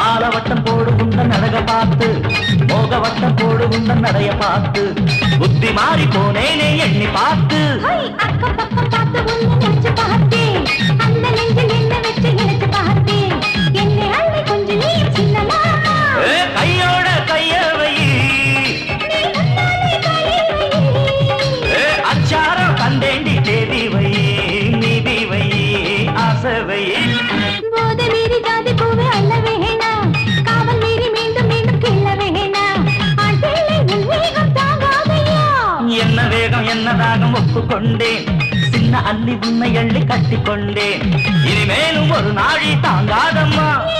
ஆலவட்டம் போடு உந்த நடக பார்த்து மோகவட்டம் போடு உந்த நடைய பார்த்து புத்தி மாறி போனேனே எண்ணி பார்த்து ஹை, அக்கம் பக்கம் பார்த்து உன்னை நினைச்சு பார்த்தேன் அந்த நெஞ்சில் என்ன வச்சு நினைச்சு பார்த்தேன் என்னை அள்ளி கொஞ்சம் நீயும் சின்னமா ஏ, கையோட கைய வை நீ முன்னாலே காலில் வை. ஏ, அச்சாரம் கண்டேண்டி தேதி வை நீதி வை ஆசை வை போதை மீறி ஜாதி பூவே அள்ள வேணாம் காவல் மீறி மீண்டும் மீண்டும் கிள்ள வேணாம் ஆண் பிள்ளை உன் வேகம் தாங்காதையா என்ன வேகம் என்ன தாகம் ஒப்புக்கொண்டேன் சின்ன அள்ளி உன்னை அள்ளி கட்டிக்கொண்டேன் இனிமேலும் ஒரு நாழி தாங்காதம்மா